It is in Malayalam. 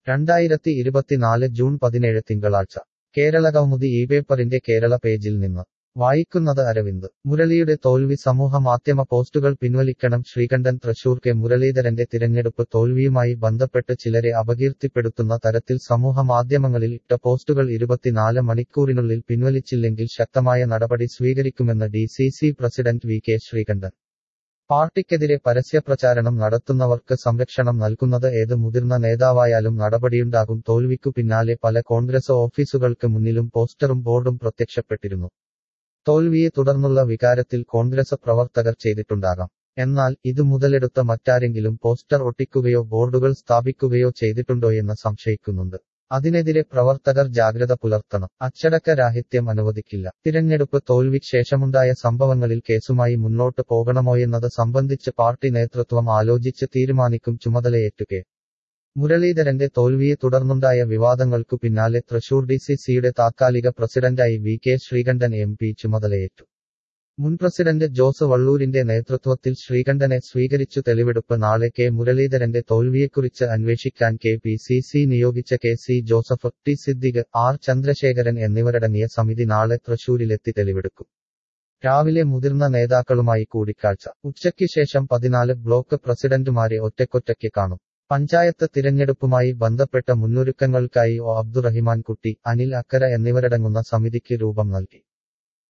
രണ്ടായിരത്തി ഇരുപത്തിനാല് ജൂൺ പതിനേഴ് തിങ്കളാഴ്ച കേരളകൗമുദി ഈ പേപ്പറിന്റെ കേരള പേജിൽ നിന്ന് വായിക്കുന്നത് അരവിന്ദ് മുരളിയുടെ തോൽവി സമൂഹ മാധ്യമ പോസ്റ്റുകൾ പിൻവലിക്കണം ശ്രീകണ്ഠൻ തൃശൂർ കെ മുരളീധരന്റെ തിരഞ്ഞെടുപ്പ് തോൽവിയുമായി ബന്ധപ്പെട്ട് ചിലരെ അപകീർത്തിപ്പെടുത്തുന്ന തരത്തിൽ സമൂഹ മാധ്യമങ്ങളിൽ ഇട്ട പോസ്റ്റുകൾ ഇരുപത്തിനാല് മണിക്കൂറിനുള്ളിൽ പിൻവലിച്ചില്ലെങ്കിൽ ശക്തമായ നടപടി സ്വീകരിക്കുമെന്ന് D C C president V K Sreekandan പാർട്ടിക്കെതിരെ പരസ്യപ്രചാരണം നടത്തുന്നവർക്ക് സംരക്ഷണം നൽകുന്നത് ഏത് മുതിർന്ന നേതാവായാലും നടപടിയുണ്ടാകും തോൽവിക്കു പിന്നാലെ പല കോൺഗ്രസ് ഓഫീസുകൾക്ക് മുന്നിലും പോസ്റ്ററും ബോർഡും പ്രത്യക്ഷപ്പെട്ടിരുന്നു തോൽവിയെ തുടർന്നുള്ള വികാരത്തിൽ കോൺഗ്രസ് പ്രവർത്തകർ ചെയ്തിട്ടുണ്ടാകാം എന്നാൽ ഇത് മുതലെടുത്ത മറ്റാരെങ്കിലും പോസ്റ്റർ ഒട്ടിക്കുകയോ ബോർഡുകൾ സ്ഥാപിക്കുകയോ ചെയ്തിട്ടുണ്ടോയെന്ന് സംശയിക്കുന്നുണ്ട് അതിനെതിരെ പ്രവർത്തകർ ജാഗ്രത പുലർത്തണം അച്ചടക്ക രാഹിത്യം അനുവദിക്കില്ല തിരഞ്ഞെടുപ്പ് തോൽവിക്ക് ശേഷമുണ്ടായ സംഭവങ്ങളിൽ കേസുമായി മുന്നോട്ട് പോകണമോയെന്നത് സംബന്ധിച്ച് പാർട്ടി നേതൃത്വം ആലോചിച്ച് തീരുമാനിക്കും ചുമതലയേറ്റുകെ മുരളീധരന്റെ തോൽവിയെ തുടർന്നുണ്ടായ വിവാദങ്ങൾക്കു പിന്നാലെ തൃശൂർ ഡി സി സിയുടെ താത്കാലിക പ്രസിഡന്റായി V K Sreekandan M P ചുമതലയേറ്റു മുൻ പ്രസിഡന്റ് ജോസ് വള്ളൂരിന്റെ നേതൃത്വത്തിൽ ശ്രീകണ്ഠനെ സ്വീകരിച്ചു തെളിവെടുപ്പ് നാളെ കെ മുരളീധരന്റെ തോൽവിയെക്കുറിച്ച് അന്വേഷിക്കാൻ കെ പി സി സി നിയോഗിച്ച K C Joseph T Siddique R Chandrasekharan എന്നിവരടങ്ങിയ സമിതി നാളെ തൃശൂരിലെത്തി തെളിവെടുക്കും രാവിലെ മുതിർന്ന നേതാക്കളുമായി കൂടിക്കാഴ്ച ഉച്ചയ്ക്ക് ശേഷം പതിനാല് ബ്ലോക്ക് പ്രസിഡന്റുമാരെ ഒറ്റക്കൊറ്റയ്ക്ക് കാണും പഞ്ചായത്ത് തിരഞ്ഞെടുപ്പുമായി ബന്ധപ്പെട്ട മുന്നൊരുക്കങ്ങൾക്കായി ഒ അബ്ദുറഹിമാൻ കുട്ടി അനിൽ അക്കര എന്നിവരടങ്ങുന്ന സമിതിക്ക് രൂപം നൽകി